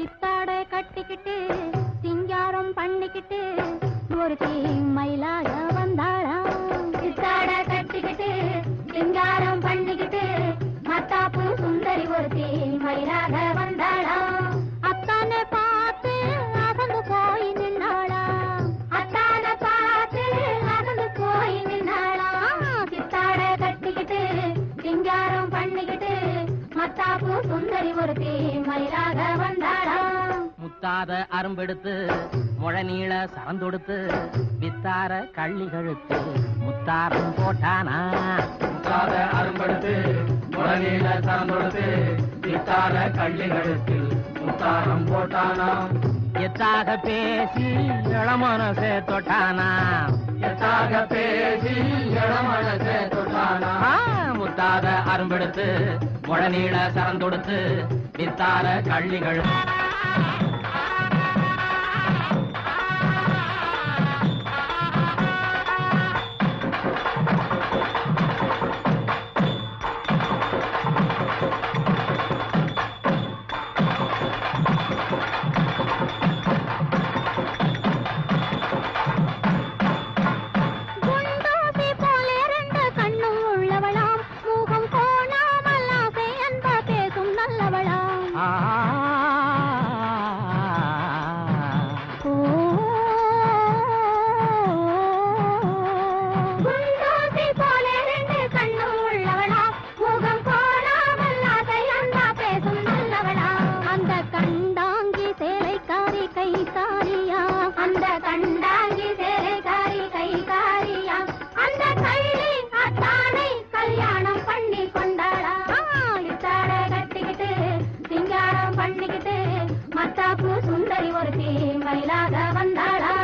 சித்தாடை கட்டிக்கிட்டு சிங்காரம் பண்ணிக்கிட்டு ஒரு மயிலாக வந்தாளாம் சித்தாடை கட்டிக்கிட்டு சிங்காரம் பண்ணிக்கிட்டு மத்தாப்பு சுந்தரி ஒருத்தி மயிலாக வந்தாளாம் அத்தானை பார்த்து அகந்து போய் நின்னாளாம் அத்தானை பார்த்து அகந்து போய் நின்னாளாம் சித்தாடை கட்டிக்கிட்டு சிங்காரம் பண்ணிக்கிட்டு மத்தாப்பு சுந்தரி ஒருத்தி மயிலாக வந்தாளாம் முத்தாத அரும்பெடுத்து முழநீள சரந்தொடுத்து வித்தார கள்ளி கழுத்து முத்தாரம் போட்டானா முத்தாத அரும்படுத்து முழநீள சரந்தொடுத்து வித்தார கள்ளி கழுத்தில் முத்தாரம் போட்டானாம் எத்தாக பேசி இளமனசே தொட்டானா எத்தாக பேசி இளமனசே தொட்டானா ஆ, முத்தாத அரும்பெடுத்து முழநீள சரந்தொடுத்து வித்தார கள்ளி கழுத்து குண்டூசி போல ரெண்டு கண்ணும் உள்ளவளாம் முகம் கோணாமல் ஆசை அன்பா பேசும் நல்லவளாம் ஆ, ஓ குண்டூசி போல ரெண்டு கண்ணும் உள்ளவளாம் முகம் கோணாமல் ஆசை அன்பா பேசும் நல்லவளாம் அந்த கண்டாங்கி சேலைக்காரி கைகாரியா அந்த கண்டாங்கி சேலைக்காரி கைகாரியா அந்த கள்ளி அத்தானை கல்யாணம் பண்ணி கொண்டாளா இத்தாட கட்டிக்கிட்டு சிங்காரம் பண்ணிக்கிட்டு மத்தாப்பு சுந்தரி ஒருத்தி மயிலாக வந்தாளா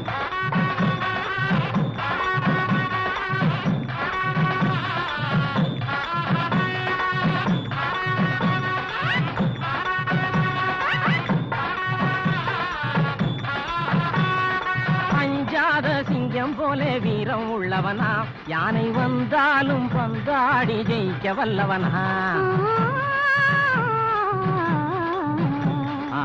அஞ்சாத சிங்கம் போல வீரம் உள்ளவனா யானை வந்தாலும் பந்தாடி ஜெயிக்க வல்லவனா ஆ,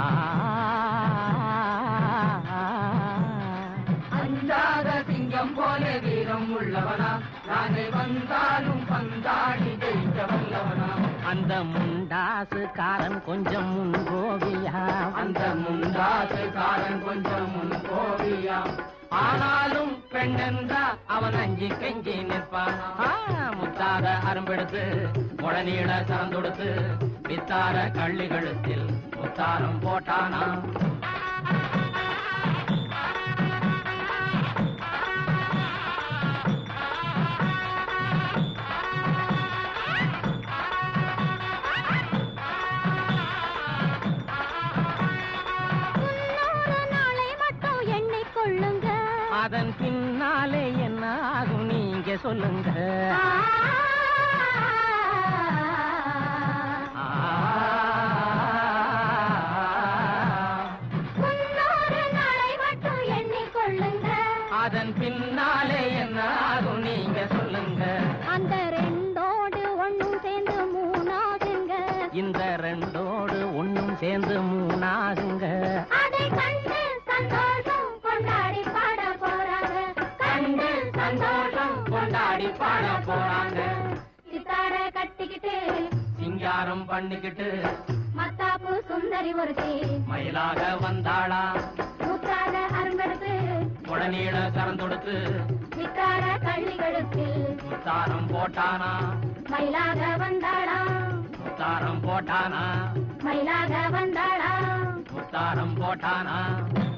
அஞ்சாத சிங்கம் போல வீரம் உள்ளவனா நானே வந்தாலும் பந்தாடி ஜெயிக்க வல்லவனா அந்த முண்டாசுக்காரன் கொஞ்சம் முன்கோவியா அந்த முண்டாசுக்காரன் கொஞ்சம் முன் கோவியா ஆனாலும் பெண்ணென்றா அவன் அஞ்சி கெஞ்சி நிற்பான் ஆ, முத்தாத அரும்பெடுத்து முழநீள சரந்தொடுத்து வித்தார கள்ளி கழுத்தில் முத்தாரம் போட்டானா முன்னூறு நாளை மட்டும் எண்ணிக்கொள்ளுங்க அதன் பின்னாலே என்ன ஆகும் நீங்க சொல்லுங்க ஆ, முன்னூறு நாளை மட்டும் எண்ணிக்கொள்ளுங்க அதன் பின்னாலே என்ன ஆகும் நீங்க சொல்லுங்க அந்த ரெண்டோடு ஒண்ணும் சேர்ந்து மூணாகுங்க இந்த ரெண்டோடு ஒண்ணும் சேர்ந்து மூணாகுங்க அதை கண்டு சந்தோஷம் கொண்டாடி பாட போறாங்க கண்டு சந்தோஷம் கொண்டாடி பாட போறாங்க சித்தார கட்டிக்கிட்டு சிங்காரம் பண்ணிக்கிட்டு மத்தாப்பு சுந்தரி ஒருத்தி மயிலாக வந்தாளா முத்தாத அரும்பெடுத்து உடனீள கரந்தொடுத்து சித்தார கள்ளிகளுக்கு முத்தாரம் போட்டானா மயிலாக வந்தாளா முத்தாரம் போட்டானா மயிலாக வந்தாளா முத்தாரம் போட்டானா